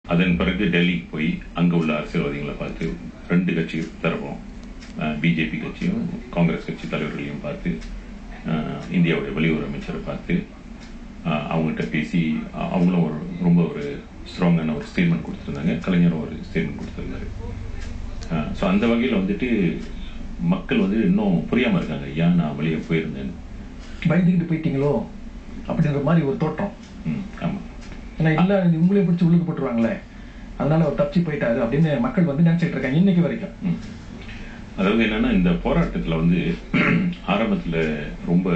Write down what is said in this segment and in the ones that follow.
அதன் பிறகு டெல்லிக்கு போய் அங்க உள்ள அரசியல்வாதிகளை பார்த்து ரெண்டு கட்சி தரப்போம் பிஜேபி கட்சியும் காங்கிரஸ் கட்சி தலைவர்களையும் பார்த்து அஹ், இந்தியாவுடைய வெளியுறவு அமைச்சரை பார்த்து அஹ், அவங்ககிட்ட பேசி அஹ், அவங்களும் ஒரு ரொம்ப ஒரு ஸ்ட்ராங்கான ஒரு ஸ்டேட்மெண்ட் கொடுத்துருந்தாங்க கலைஞரும் ஒரு ஸ்டேட்மெண்ட் கொடுத்துருந்தாரு ஸோ அந்த வகையில் வந்துட்டு மக்கள் வந்து இன்னும் புரியாம இருக்காங்க ஏன் நான் வெளியே போயிருந்தேன்னு பயந்துக்கிட்டு போயிட்டீங்களோ அப்படின்ற மாதிரி ஒரு தோற்றம் ம், ஆமா ஏன்னா இல்ல இது உங்களையும் பிடிச்சி உள்ளுக்கு போட்டுருவாங்களே அதனால அவர் தப்பிச்சு போயிட்டாரு அப்படின்னு மக்கள் வந்து நினைச்சிட்டு இருக்காங்க இன்னைக்கு வரைக்கும் ம். அதாவது என்னன்னா இந்த போராட்டத்துல வந்து ஆரம்பத்துல ரொம்ப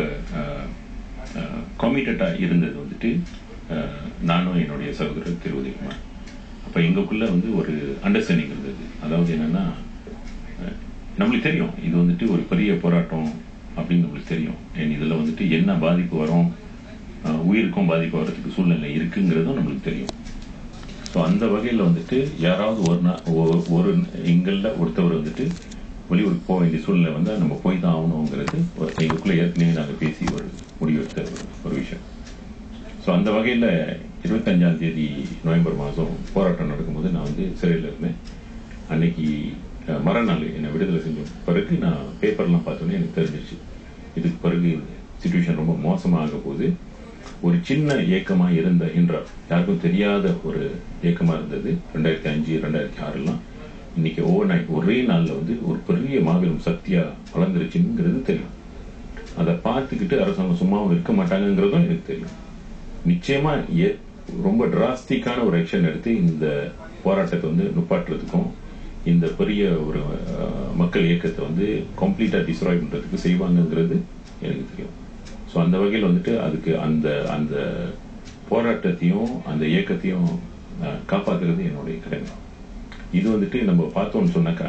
கமிட்டடா இருந்தது வந்துட்டு அஹ், நானும் என்னுடைய சகோதரர் திரு உதயகுமார் அப்ப எங்களுக்குள்ள வந்து ஒரு அண்டர்ஸ்டாண்டிங் இருந்தது அதாவது என்னன்னா அஹ், நம்மளுக்கு தெரியும் இது வந்துட்டு ஒரு பெரிய போராட்டம் அப்படின்னு நம்மளுக்கு தெரியும் And இதுல வந்துட்டு என்ன பாதிப்பு வரும் அஹ், உயிருக்கும் பாதிப்பு வர்றதுக்கு சூழ்நிலை இருக்குங்கிறதும் நம்மளுக்கு தெரியும் ஸோ அந்த வகையில் வந்துட்டு யாராவது ஒரு நா ஒ- ஒரு எங்களில் ஒருத்தவர் வந்துட்டு வெளியூருக்கு போக வேண்டிய சூழ்நிலை வந்தால் நம்ம போய் தான் ஆகணுங்கிறது ஒரு எங்களுக்குள்ள ஏற்கனவே நாங்கள் பேசி ஒரு முடிவெடுத்த ஒரு ஒரு விஷயம் ஸோ அந்த வகையில் இருபத்தஞ்சாம் தேதி நவம்பர் மாதம் போராட்டம் நடக்கும்போது நான் வந்து சிறையில் இருந்தேன் அன்னைக்கு அஹ், மறுநாள் என்னை விடுதலை செஞ்ச பிறகு நான் பேப்பர்லாம் பார்த்தோன்னே எனக்கு தெரிஞ்சிருச்சு இதுக்கு பிறகு சுச்சுவேஷன் ரொம்ப மோசமாக போகுது ஒரு சின்ன இயக்கமா இருந்த என்ற யாருக்கும் தெரியாத ஒரு இயக்கமா இருந்தது ரெண்டாயிரத்தி அஞ்சு ரெண்டாயிரத்தி ஆறுலாம் இன்னைக்கு ஓவர் நைட் ஒரே நாள்ல வந்து ஒரு பெரிய மாபெரும் சக்தியா வளர்ந்துருச்சுங்கிறது தெரியும் அதை பார்த்துக்கிட்டு அரசாங்கம் சும்மாவும் இருக்க மாட்டாங்கங்கிறதும் எனக்கு தெரியும் நிச்சயமா எ- ரொம்ப டிராஸ்டிக்கான ஒரு ஆக்ஷன் எடுத்து இந்த போராட்டத்தை வந்து நுப்பாட்டுறதுக்கும் இந்த பெரிய ஒரு அஹ், மக்கள் இயக்கத்தை வந்து கம்ப்ளீட்டா டிஸ்ட்ராய் பண்றதுக்கு செய்வாங்கங்கிறது எனக்கு தெரியும் ஸோ அந்த வகையில் வந்துட்டு அதுக்கு அந்த அந்த போராட்டத்தையும் அந்த இயக்கத்தையும் அஹ், காப்பாத்துறது என்னுடைய கடமை இது வந்துட்டு நம்ம பார்த்தோம்னு சொன்னாக்கா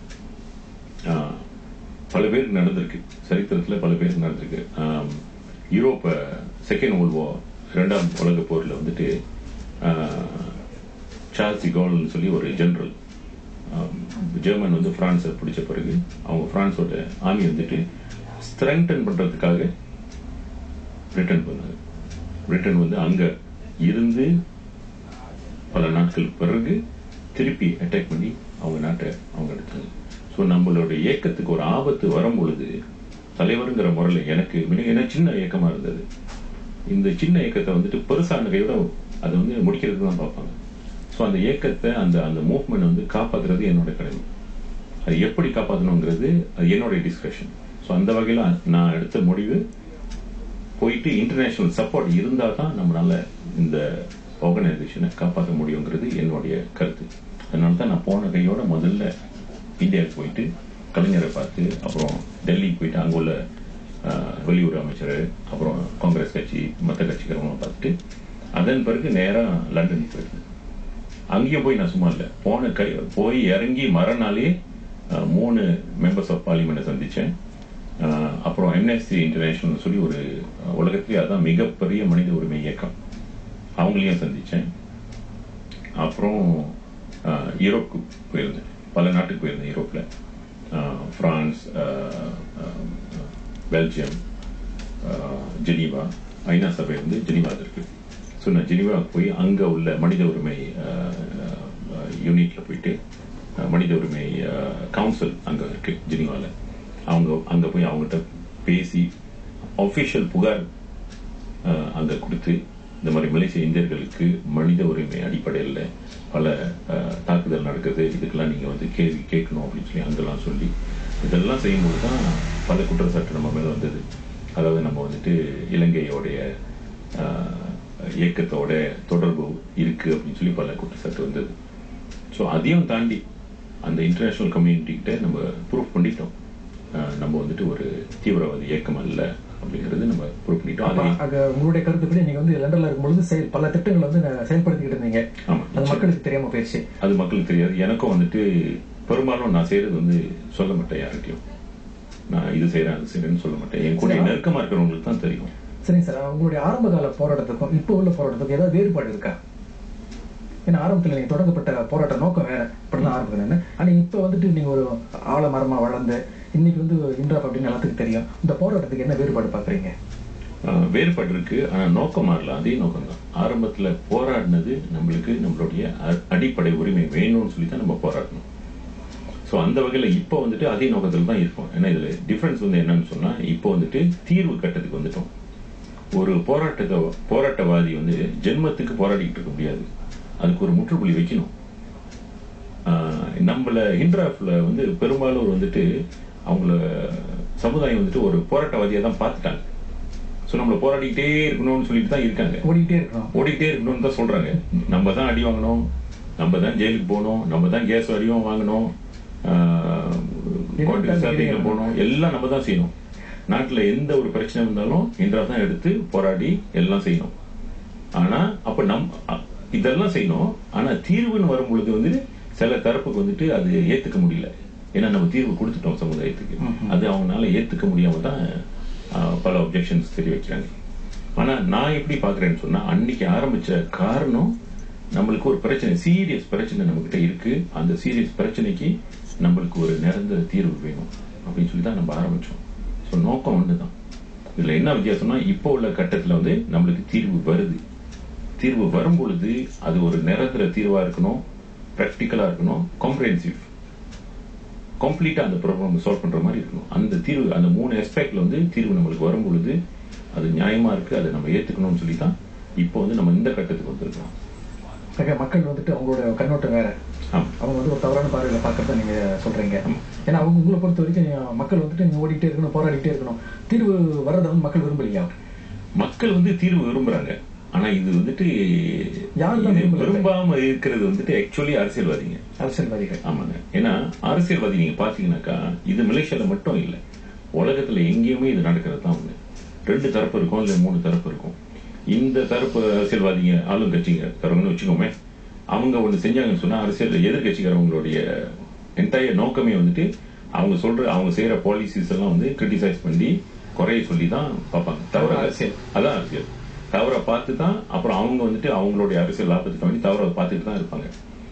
ஆஹ், பல பேருக்கு நடந்திருக்கு சரித்திரத்துல பல பேருக்கு நடந்திருக்கு ஆம், யூரோப்ப செகண்ட் வேர்ல்ட் வார் இரண்டாம் உலக போர்ல வந்துட்டு ஆஹ், சார்ல்ஸ் கோல்னு சொல்லி ஒரு ஜெனரல் ஜெர்மன் வந்து பிரான்ஸை பிடிச்ச பிறகு அவங்க பிரான்ஸோட ஆர்மி வந்துட்டு ஸ்ட்ரெங்டன் பண்றதுக்காக பிரிட்டன் பண்ணாங்க பிரிட்டன் வந்து அங்க இருந்து பல நாட்கள் பிறகு திருப்பி அட்டாக் பண்ணி அவங்க நாட்டை அவங்க எடுத்தாங்க ஸோ நம்மளோட இயக்கத்துக்கு ஒரு ஆபத்து வரும் பொழுது தலைவருங்கிற முறையில் எனக்கு மிக- எனக்கு சின்ன இயக்கமா இருந்தது இந்த சின்ன இயக்கத்தை வந்துட்டு பெருசான கையோட அதை வந்து முடிக்கிறதுக்கு தான் பார்ப்பாங்க ஸோ அந்த இயக்கத்தை அந்த அந்த மூவ்மெண்ட் வந்து காப்பாத்துறது என்னோட கடமை அது எப்படி காப்பாற்றணுங்கிறது அது என்னோட டிஸ்கஷன் ஸோ அந்த வகையில் நான் எடுத்த முடிவு போயிட்டு இன்டர்நேஷனல் சப்போர்ட் இருந்தால் தான் நம்மளால இந்த ஆர்கனைசேஷனை காப்பாற்ற முடியுங்கிறது என்னுடைய கருத்து அதனால தான் நான் போன கையோட முதல்ல இந்தியாவுக்கு போயிட்டு கலைஞரை பார்த்து அப்புறம் டெல்லிக்கு போயிட்டு அங்கே உள்ள ஆஹ், வெளியுறவு அமைச்சர் அப்புறம் காங்கிரஸ் கட்சி மற்ற கட்சிக்காரங்களும் பார்த்துட்டு அதன் பிறகு நேராக லண்டனுக்கு போயிருந்தேன் அங்கேயும் போய் நான் சும்மா இல்லை போன கை போய் இறங்கி மறுநாளே அஹ், மூணு மெம்பர்ஸ் ஆஃப் பார்லிமெண்ட்டை சந்திச்சேன் அஹ், அப்புறம் எம்எஸ்சி இன்டர்நேஷனல் சொல்லி ஒரு அஹ், உலகத்திலே அதான் மிகப்பெரிய மனித உரிமை இயக்கம் அவங்களையும் சந்திச்சேன் அப்புறம் அஹ், யூரோப்புக்கு போயிருந்தேன் பல நாட்டுக்கு போயிருந்தேன் யூரோப்பில் France ah, ah, Belgium ah, Geneva ஐநா சபை வந்து ஜெனீவாவில் இருக்கு ஸோ நான் ஜெனீவாவுக்கு போய் அங்கே உள்ள மனித உரிமை யூனிட்ல போயிட்டு அஹ், மனித உரிமை கவுன்சில் அங்கே இருக்கு ஜெனீவாவில் அவங்க அங்கே போய் அவங்ககிட்ட பேசி ஒஃபிஷியல் புகார் அஹ், அங்க கொடுத்து இந்த மாதிரி மலேசிய இந்தியர்களுக்கு மனித உரிமை அடிப்படையில் பல அஹ், தாக்குதல் நடக்குது இதுக்கெல்லாம் நீங்க வந்து கேள்வி கேட்கணும் அப்படின்னு சொல்லி அங்கெல்லாம் சொல்லி இதெல்லாம் செய்யும்போது தான் பல குற்றச்சாட்டு நம்ம மேல வந்தது அதாவது நம்ம வந்துட்டு இலங்கையோடைய அஹ், இயக்கத்தோட தொடர்பு இருக்கு அப்படின்னு சொல்லி பல குற்றச்சாட்டு வந்தது ஸோ அதையும் தாண்டி அந்த இன்டர்நேஷனல் கம்யூனிட்டி கிட்ட நம்ம ப்ரூஃப் பண்ணிட்டோம் அஹ், நம்ம வந்துட்டு ஒரு தீவிரவாத இயக்கம் அல்ல அப்படிங்கிறது நம்ம ப்ரூஃப் பண்ணிட்டோம் அப்ப அதை அங்க உங்களுடைய கருத்துப்படி நீங்க வந்து லண்டன்ல இருக்கும்பொழுது செயல் பல திட்டங்களை வந்து ந- செயல்படுத்திக்கிட்டு இருந்தீங்க ஆமா அது மக்களுக்கு தெரியாம போயிடுச்சு அது மக்களுக்கு தெரியாது எனக்கும் வந்துட்டு பெரும்பாலும் நான் செய்யறது வந்து சொல்ல மாட்டேன் யார்கிட்டயும் நான் இது செய்யறேன் அது செய்யறேன்னு சொல்ல மாட்டேன் என் கூட சரி. நெருக்கமா இருக்கிறவங்களுக்கு தான் தெரியும் சரிங்க சார் உங்களுடைய ஆரம்ப கால போராட்டத்துக்கும் இப்போ உள்ள போராட்டத்துக்கும் ஏதாவது வேறுபாடு இருக்கா ஏன்னா ஆரம்பத்துல நீங்க தொடங்கப்பட்ட போராட்ட நோக்கம் வேற இப்படிதான் ஆரம்பிக்கிறேன் ஆனா இப்ப வந்துட்டு நீங்க ஒரு ஆலமரமா வளர்ந்து இன்னைக்கு வந்து இன்ட்ராப் அப்படின்னு எல்லாத்துக்கும் தெரியும் இந்த போராட்டத்துக்கு என்ன வேறுபாடு பாக்குறீங்க அஹ், வேறுபாடு இருக்கு ஆனா நோக்கம் மாறல அதே நோக்கம் தான் ஆரம்பத்துல போராடினது நம்மளுக்கு நம்மளுடைய அ- அடிப்படை உரிமை வேணும்னு சொல்லி தான் நம்ம போராடணும் ஸோ அந்த வகையில் இப்போ வந்துட்டு அதே நோக்கத்தில் தான் இருக்கும் ஏன்னா இதுல டிஃபரன்ஸ் வந்து என்னன்னு சொன்னா இப்போ வந்துட்டு தீர்வு கட்டத்துக்கு வந்துட்டோம் ஒரு போராட்டத்தை போராட்டவாதி வந்து ஜென்மத்துக்கு போராடிக்கிட்டு இருக்க முடியாது அதுக்கு ஒரு முற்றுப்புள்ளி வைக்கணும் ஆஹ் நம்மள ஹிண்ட்ராஃப்ல வந்து பெரும்பாலும் வந்துட்டு அவங்கள சமுதாயம் வந்துட்டு ஒரு போராட்டவாதியா தான் பார்த்துட்டாங்க ஸோ நம்மள போராடிக்கிட்டே இருக்கணும்னு சொல்லிட்டு தான் இருக்காங்க ஓடிக்கிட்டே இருக்கணும் ஓடிக்கிட்டே இருக்கணும்னு தான் சொல்றாங்க நம்ம தான் அடி வாங்கணும் நம்ம தான் ஜெயிலுக்கு போகணும் நம்ம தான் கேஸ் வரியும் வாங்கணும் ஆஹ், கோர்ட்டு விசாரணைக்கு போகணும் எல்லாம் நம்ம தான் செய்யணும் நாட்டுல எந்த ஒரு பிரச்சனை வந்தாலும் இன்றா தான் எடுத்து போராடி எல்லாம் செய்யணும் ஆனா அப்ப நம் அ- இதெல்லாம் செய்யணும் ஆனா தீர்வுன்னு வரும் பொழுது வந்து சில தரப்புக்கு வந்துட்டு அது ஏத்துக்க முடியல ஏன்னா நம்ம தீர்வு கொடுத்துட்டோம் சமுதாயத்துக்கு அது அவங்களால ஏத்துக்க முடியாம தான் ஆஹ், பல அப்ஜெக்ஷன்ஸ் தெரிய வைக்கிறாங்க ஆனா நான் எப்படி பாக்குறேன்னு சொன்னா அன்னைக்கு ஆரம்பிச்ச காரணம் நம்மளுக்கு ஒரு பிரச்சனை சீரியஸ் பிரச்சனை நம்ம கிட்ட இருக்கு அந்த சீரியஸ் பிரச்சனைக்கு நம்மளுக்கு ஒரு நிரந்தர தீர்வு வேணும் அப்படின்னு சொல்லி தான் நம்ம ஆரம்பிச்சோம் ஸோ நோக்கம் ஒண்ணுதான் இதுல என்ன வித்தியாசம்னா இப்போ உள்ள கட்டத்துல வந்து நம்மளுக்கு தீர்வு வருது தீர்வு வரும் பொழுது அது ஒரு நிரந்தர தீர்வா இருக்கணும் பிராக்டிக்கலா இருக்கணும் காம்ப்ரிஹென்சிவ் கம்ப்ளீட்டா அந்த ப்ராப்ளம் சால்வ் பண்ற மாதிரி இருக்கணும் அந்த தீர்வு அந்த மூணு எஸ்பெக்ட்ல வந்து தீர்வு நம்மளுக்கு வரும் பொழுது அது நியாயமா இருக்கு அதை நம்ம ஏத்துக்கணும்னு சொல்லி தான் இப்போ வந்து நம்ம இந்த கட்டத்துக்கு வந்திருக்கோம் ஆக மக்கள் வந்துட்டு அவங்களோட கண்ணோட்டம் வேற ஆமா அவங்க வந்து ஒரு தவறான பார்வையில பாக்குறத நீங்க சொல்றீங்க ஏன்னா அவங்க உங்களை பொறுத்த வரைக்கும் மக்கள் வந்துட்டு நீங்க ஓடிட்டே இருக்கணும் போராடிட்டே இருக்கணும் தீர்வு வர்றதை வந்து மக்கள் விரும்பலையா மக்கள் வந்து தீர்வு விரும்புறாங்க ஆனா இது வந்துட்டு யார் தான் இது விரும்பல? விரும்பாம இருக்கிறது வந்துட்டு ஆக்சுவலி அரசியல்வாதிங்க அரசியல்வாதிகள் ஆமாங்க ஏன்னா அரசியல்வாதி நீங்க பாத்தீங்கன்னாக்கா இது மலேசியால மட்டும் இல்ல உலகத்துல எங்கேயுமே இது நடக்கிறது தான் ஒண்ணு ரெண்டு தரப்பு இருக்கும் இல்ல மூணு தரப்பு இருக்கும் இந்த தரப்பு அரசியல்வாதிங்க ஆளுங்கட்சிங்க தரவங்கன்னு வச்சுக்கோமே அவங்க ஒண்ணு செஞ்சாங்கன்னு சொன்னா அரசியல் எதிர்கட்சிக்காரவங்களுடைய என்டையர் நோக்கமே வந்துட்டு அவங்க சொல்ற அவங்க செய்யற பாலிசிஸ் எல்லாம் வந்து கிரிட்டிசைஸ் பண்ணி குறைய சொல்லி தான் பார்ப்பாங்க தவிர அரசியல். அதான் அரசியல் தவற பார்த்து தான் அப்புறம் அவங்க வந்துட்டு அவங்களுடைய அரசியல் லாபத்துக்கு வேண்டி தவற பார்த்துட்டு தான் இருப்பாங்க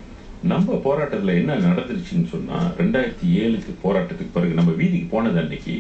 நம்ம போராட்டத்துல என்ன நடந்துருச்சுன்னு சொன்னா ரெண்டாயிரத்தி ஏழுக்கு போராட்டத்துக்கு பிறகு நம்ம வீதிக்கு போனது அன்னைக்கு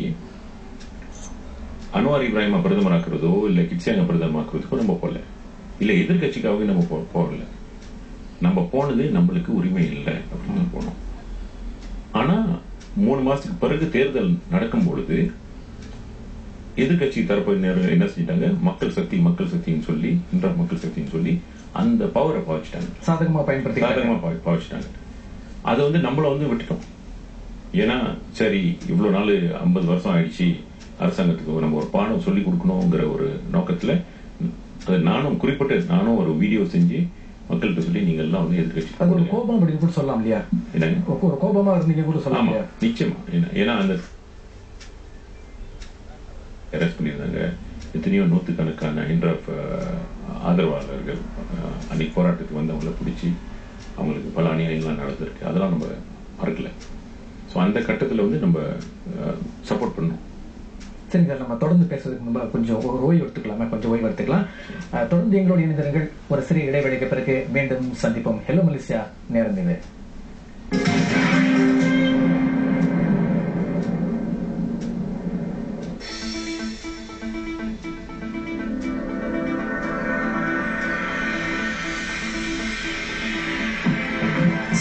அன்வார் இப்ராஹிமா பிரதமராக்குறதோ இல்ல கிட்சியாங்க பிரதமராக்குறதுக்கோ நம்ம போகல இல்ல எதிர்கட்சிக்காகவே நம்ம போ- போகல நம்ம போனது நம்மளுக்கு உரிமை இல்லை அப்படின்னு தான் போனோம் ஆனா மூணு மாசத்துக்கு பிறகு தேர்தல் நடக்கும் பொழுது எதிர்கட்சி தரப்பினர் என்ன செஞ்சிட்டாங்க மக்கள் சக்தி மக்கள் சக்தின்னு சொல்லி இன்ற மக்கள் சக்தின்னு சொல்லி அந்த பவரை பாவிச்சிட்டாங்க சாதகமா பயன்படுத்தி சாதகமா பாவி- பாவிச்சிட்டாங்க அதை வந்து நம்மள வந்து விட்டுட்டோம் ஏன்னா சரி இவ்வளவு நாள் ஐம்பது வருஷம் ஆயிடுச்சு அரசாங்கத்துக்கு நம்ம ஒரு பாடம் சொல்லி கொடுக்கணுங்கிற ஒரு நோக்கத்துல அது நானும் குறிப்பிட்ட நானும் ஒரு வீடியோ செஞ்சு மக்கள்கிட்ட சொல்லி நீங்க எல்லாம் வந்து எதிர்கட்சி அது ஒரு போடுங்க. கோபம் அப்படின்னு கூட சொல்லலாம் இல்லையா என்னங்க ஒரு- ஒரு கோபமா இருந்தீங்க கூட சொல்லலாம் ஆமா இல்லையா நிச்சயமா ஏன்னா- ஏன்னா அந்த அரெஸ்ட் பண்ணியிருந்தாங்க எத்தனையோ நூற்றுக்கணக்கான ஹிண்ட்ராப் ஆதரவாளர்கள் அஹ், அன்னைக்கு போராட்டத்துக்கு வந்து அவங்கள பிடிச்சி அவங்களுக்கு பல அநியாயங்கள்லாம் நடந்திருக்கு அதெல்லாம் நம்ம மறக்கல ஸோ அந்த கட்டத்தில் வந்து நம்ம சப்போர்ட் பண்ணோம் சரிங்க சார் நம்ம தொடர்ந்து பேசுறதுக்கு முன்பு கொஞ்சம் ஒரு ஓய்வு எடுத்துக்கலாமா கொஞ்சம் ஓய்வு எடுத்துக்கலாம் அஹ், தொடர்ந்து எங்களோட இணைந்திருங்கள் ஒரு சிறிய இடைவெளிக்கு பிறகு மீண்டும் சந்திப்போம் ஹலோ மலேசியா நேரம் இது